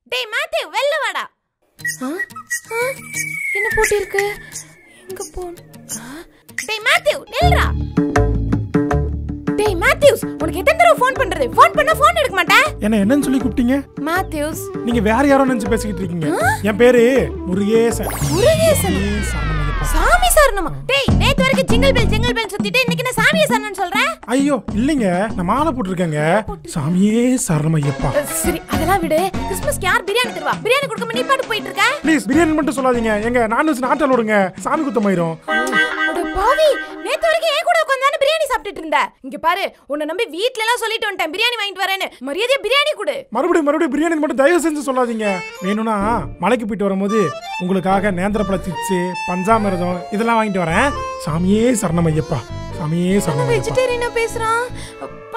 டேய் மாத்தேவ் வெளில வாடா ஆ? ஆ? என்ன போட்டி இருக்கு எங்க போ டேய் மாத்தேவ் நில்றா டேய் மேத்யூஸ் உனக்கு எத்தனை தடவை ஃபோன் பண்றது ஃபோன் பண்ணா ஃபோன் எடுக்க மாட்டேன் என்ன என்னன்னு சொல்லி கூப்பிட்டீங்க மேத்யூஸ் நீங்க வேற யாரோ நினைச்சு பேசிக்கிட்டு இருக்கீங்க என் பேரு முருகேசன் முருகேசன் சாமி சாமி சரணமா டேய் நேத்து வரைக்கும் ஜிங்கிள் பெல் ஜிங்கிள் பெல் சுத்திட்டு இன்னைக்கு என்ன சாமியே சரணம்னு சொல்ற ஐயோ இல்லைங்க நான் மாலை போட்டிருக்கேங்க சாமியே சரணம் ஐயப்பா அஹ், சரி அதெல்லாம் விடு கிறிஸ்மஸ்க்கு யார் பிரியாணி தருவா பிரியாணி கொடுக்காம நீ பாட்டு போயிட்டு இருக்க ப்ளீஸ் பிரியாணி மட்டும் சொல்லாதீங்க எங்க நான்வெஜ் நாட்டால் விடுங்க சாமி குத்தமாயிரும் அட பாவி நேத்து வரைக்கும் ஏன் கூட உட்கார்ந்தானே பிரியாணி சாப்பிட்டுட்டு இருந்த இங்க பாரு உன்னை நம்பி வீட்ல எல்லாம் சொல்லிட்டு வந்துட்டேன் பிரியாணி வாங்கிட்டு வரேன்னு மரியாதையா பிரியாணி கொடு மறுபடியும் மறுபடியும் பிரியாணி மட்டும் தயவு செஞ்சு சொல்லாதீங்க வேணும்னா மலைக்கு போயிட்டு வரும்போது உங்களுக்காக நேந்திரப்பழ சிப்ஸ் பஞ்சாமிரதம் இதெல்லாம் வாங்கிட்டு வரேன் சாமியே சரணம் ஐயப்பா சாமியே சரணம் ஐயப்பா வெஜிடேரியனா பேசுறான்